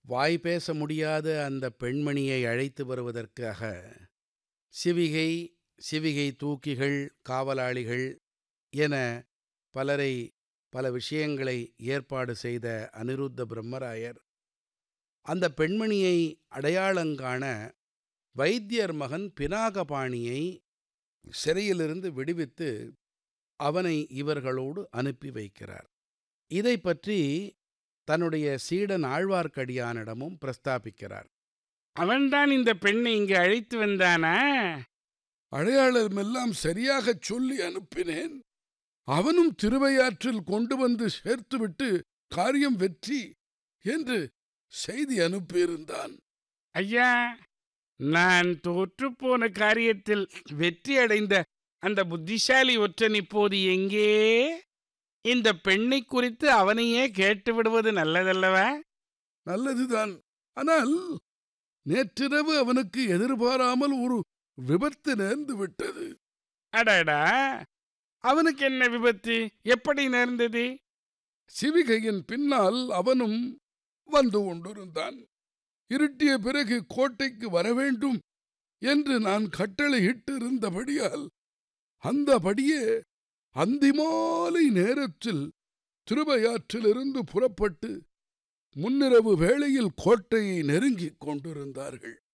வாய் பேச முடியாத அந்த பெண்மணியை அழைத்து வருவதற்காக சிவிகை சிவிகை தூக்கிகள் காவலாளிகள் என பலரை பல விஷயங்களை ஏற்பாடு செய்த அனிருத்த பிரம்மராயர் அந்த பெண்மணியை அடையாளங்காண வைத்தியர் மகன் பினாகபாணியை சிறையிலிருந்து விடுவித்து அவனை இவர்களோடு அனுப்பி வைக்கிறார் இதை பற்றி தன்னுடைய சீடன் ஆழ்வார்க்கடியானிடமும் பிரஸ்தாபிக்கிறார் அவன்தான் இந்த பெண்ணை இங்கு அழைத்து வந்தானா அடையாளமெல்லாம் சரியாகச் சொல்லி அனுப்பினேன் அவனும் திருவையாற்றில் கொண்டு வந்து சேர்த்துவிட்டு காரியம் வெற்றி என்று செய்தி அனுப்பியிருந்தான் ஐயா நான் தோற்றுப்போன காரியத்தில் வெற்றி அடைந்த அந்த புத்திசாலி ஒற்றன் இப்போது எங்கே இந்த பெண்ணை குறித்து அவனையே கேட்டு விடுவது நல்லதல்லவா நல்லதுதான் ஆனால் நேற்றிரவு அவனுக்கு எதிர்பாராமல் ஒரு விபத்து நேர்ந்து விட்டது அடடா அவனுக்கு என்ன விபத்து எப்படி நேர்ந்தது சிவிகையின் பின்னால் அவனும் வந்து கொண்டிருந்தான் இருட்டிய பிறகு கோட்டைக்கு வரவேண்டும் என்று நான் கட்டளையிட்டிருந்தபடியால் அந்தபடியே அந்திமாலை நேரத்தில் திருவையாற்றிலிருந்து புறப்பட்டு முன்னிரவு வேளையில் கோட்டையை நெருங்கிக் கொண்டிருந்தார்கள்